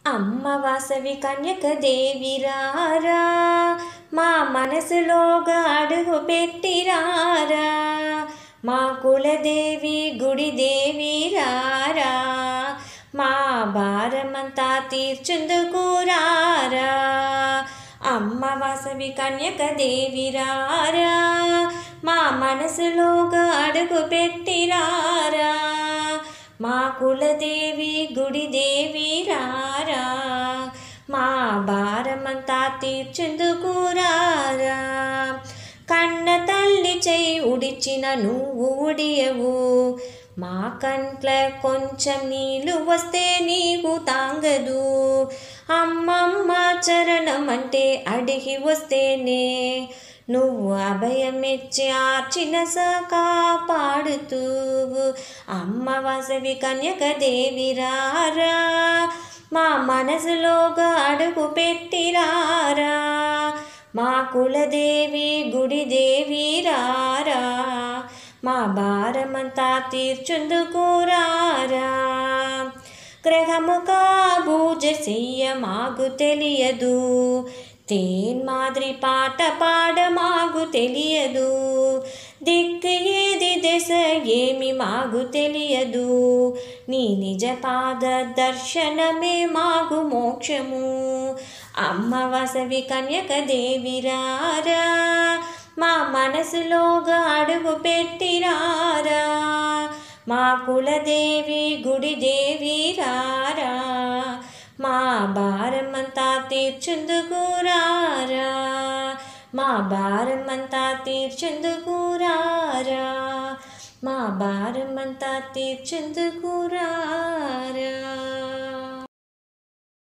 అమ్మ వాసవి కన్యక దేవిరారా మా మనసులోగా అడుగు పెట్టిరారా మా కులదేవి గుడి దేవిరారా మా భారమంతా తీర్చుందుకు రారా అమ్మ వాసవి కన్యక దేవిరారా మా మనసులోగా అడుగు పెట్టిరారా మా కులదేవి గుడి దేవి రారా మా భారమంతా తీర్చుందుకు రారా కన్న తల్లి చేయి ఉడిచిన నువ్వు ఉడియవు మా కంట్ల కొంచెం నీళ్ళు వస్తే నీకు తాంగదు అమ్మమ్మ చరణం అంటే అడిగి వస్తేనే నువ్వు అభయమిచ్చి ఆర్చిన కాపాడుతూ అమ్మ వాసవి కన్యక దేవిరారా మా మనసులోగా అడుగు పెట్టిరారా మా కులదేవి గుడి దేవి రారా మా భారమంతా తీర్చుందుకు రారా గ్రహముగా పూజ చెయ్య మాకు తెలియదు తేన్ మాదిరి పాట పాడ మాకు తెలియదు దిక్కు ఏది దశ ఏమి మాకు తెలియదు నీ నిజ పాద దర్శనమే మాకు మోక్షము అమ్మ వసవి కన్యక దేవిరారా మా మనసులోగా అడుగు పెట్టిరారా మా కులదేవి గుడి దేవి రారా మా భారమంతా తీర్చుందుకు రారా మా భారమంతా తీర్చుందుకు రారా మా భారమంతా తీర్చుందుకు రారా